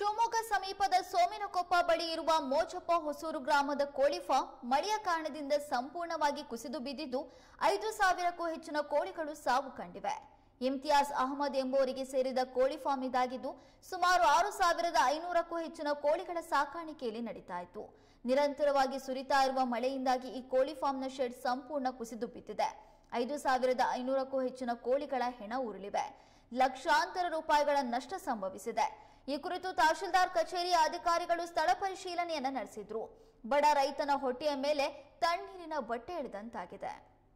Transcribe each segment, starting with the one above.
ಶಿವಮೊಗ್ಗ ಸಮೀಪದ ಸೋಮಿನಕೊಪ್ಪ ಬಳಿ ಇರುವ ಮೋಚಪ್ಪ ಹೊಸೂರು ಗ್ರಾಮದ ಕೋಳಿ ಫಾರ್ಮ್ ಮಳೆಯ ಕಾರಣದಿಂದ ಸಂಪೂರ್ಣವಾಗಿ ಕುಸಿದು ಬಿದ್ದಿದ್ದು ಐದು ಸಾವಿರಕ್ಕೂ ಹೆಚ್ಚಿನ ಕೋಳಿಗಳು ಸಾವು ಕಂಡಿವೆ ಇಮ್ತಿಯಾಜ್ ಅಹಮದ್ ಎಂಬುವರಿಗೆ ಸೇರಿದ ಕೋಳಿ ಫಾರ್ಮ್ ಇದಾಗಿದ್ದು ಸುಮಾರು ಆರು ಸಾವಿರದ ಐನೂರಕ್ಕೂ ಹೆಚ್ಚಿನ ಕೋಳಿಗಳ ಸಾಕಾಣಿಕೆಯಲ್ಲಿ ನಡೀತಾ ಇತ್ತು ನಿರಂತರವಾಗಿ ಸುರಿತಾ ಇರುವ ಮಳೆಯಿಂದಾಗಿ ಈ ಕೋಳಿ ಫಾರ್ಮ್ನ ಶೆಡ್ ಸಂಪೂರ್ಣ ಕುಸಿದು ಬಿದ್ದಿದೆ ಐದು ಸಾವಿರದ ಐನೂರಕ್ಕೂ ಹೆಚ್ಚಿನ ಕೋಳಿಗಳ ಹೆಣ ಉರುಳಿವೆ ಲಕ್ಷಾಂತರ ರೂಪಾಯಿಗಳ ನಷ್ಟ ಸಂಭವಿಸಿದೆ ಈ ಕುರಿತು ತಹಶೀಲ್ದಾರ್ ಕಚೇರಿಯ ಅಧಿಕಾರಿಗಳು ಸ್ಥಳ ಪರಿಶೀಲನೆಯನ್ನ ನಡೆಸಿದ್ರು ಬಡ ರೈತನ ಹೊಟ್ಟೆಯ ಮೇಲೆ ತಣ್ಣೀರಿನ ಬಟ್ಟೆ ಎಳೆದಂತಾಗಿದೆ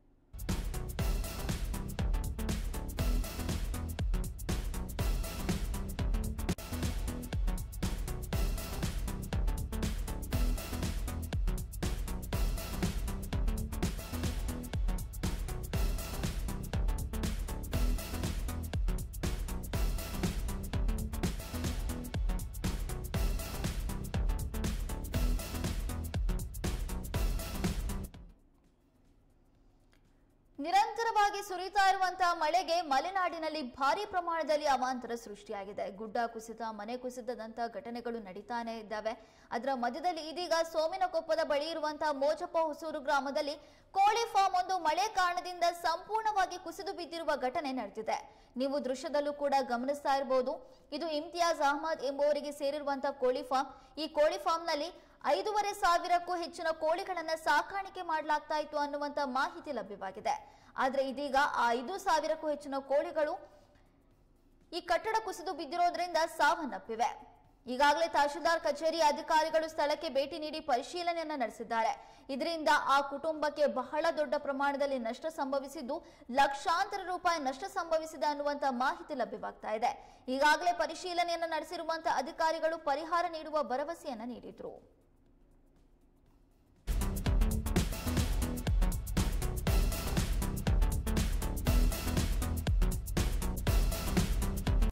ನಿರಂತರವಾಗಿ ಸುರಿತಾ ಇರುವಂತಹ ಮಳೆಗೆ ಮಲೆನಾಡಿನಲ್ಲಿ ಭಾರಿ ಪ್ರಮಾಣದಲ್ಲಿ ಅವಾಂತರ ಸೃಷ್ಟಿಯಾಗಿದೆ ಗುಡ್ಡ ಕುಸಿತ ಮನೆ ಕುಸಿತದಂತಹ ಘಟನೆಗಳು ನಡೀತಾನೆ ಇದ್ದಾವೆ ಅದರ ಮಧ್ಯದಲ್ಲಿ ಇದೀಗ ಸೋಮಿನಕೊಪ್ಪದ ಬಳಿ ಇರುವಂತಹ ಮೋಜಪ್ಪ ಹೊಸೂರು ಗ್ರಾಮದಲ್ಲಿ ಕೋಳಿ ಫಾರ್ಮ್ ಒಂದು ಮಳೆ ಕಾರಣದಿಂದ ಸಂಪೂರ್ಣವಾಗಿ ಕುಸಿದು ಬಿದ್ದಿರುವ ಘಟನೆ ನಡೆದಿದೆ ನೀವು ದೃಶ್ಯದಲ್ಲೂ ಕೂಡ ಗಮನಿಸ್ತಾ ಇರಬಹುದು ಇದು ಇಮ್ತಿಯಾಜ್ ಅಹಮದ್ ಎಂಬುವರಿಗೆ ಸೇರಿರುವಂತಹ ಕೋಳಿ ಫಾರ್ಮ್ ಈ ಕೋಳಿ ಫಾರ್ಮ್ನಲ್ಲಿ ಐದೂವರೆ ಸಾವಿರಕ್ಕೂ ಹೆಚ್ಚಿನ ಕೋಳಿಗಳನ್ನ ಸಾಕಾಣಿಕೆ ಮಾಡಲಾಗ್ತಾ ಇತ್ತು ಅನ್ನುವಂತ ಮಾಹಿತಿ ಲಭ್ಯವಾಗಿದೆ ಆದ್ರೆ ಇದೀಗ ಆ ಐದು ಸಾವಿರಕ್ಕೂ ಹೆಚ್ಚಿನ ಕೋಳಿಗಳು ಈ ಕಟ್ಟಡ ಕುಸಿದು ಬಿದ್ದಿರೋದ್ರಿಂದ ಸಾವನ್ನಪ್ಪಿವೆ ಈಗಾಗಲೇ ತಹಶೀಲ್ದಾರ್ ಕಚೇರಿ ಅಧಿಕಾರಿಗಳು ಸ್ಥಳಕ್ಕೆ ಭೇಟಿ ನೀಡಿ ಪರಿಶೀಲನೆಯನ್ನ ನಡೆಸಿದ್ದಾರೆ ಇದರಿಂದ ಆ ಕುಟುಂಬಕ್ಕೆ ಬಹಳ ದೊಡ್ಡ ಪ್ರಮಾಣದಲ್ಲಿ ನಷ್ಟ ಸಂಭವಿಸಿದ್ದು ಲಕ್ಷಾಂತರ ರೂಪಾಯಿ ನಷ್ಟ ಸಂಭವಿಸಿದೆ ಅನ್ನುವಂತ ಮಾಹಿತಿ ಲಭ್ಯವಾಗ್ತಾ ಇದೆ ಈಗಾಗಲೇ ಪರಿಶೀಲನೆಯನ್ನ ನಡೆಸಿರುವಂತಹ ಅಧಿಕಾರಿಗಳು ಪರಿಹಾರ ನೀಡುವ ಭರವಸೆಯನ್ನ ನೀಡಿದ್ರು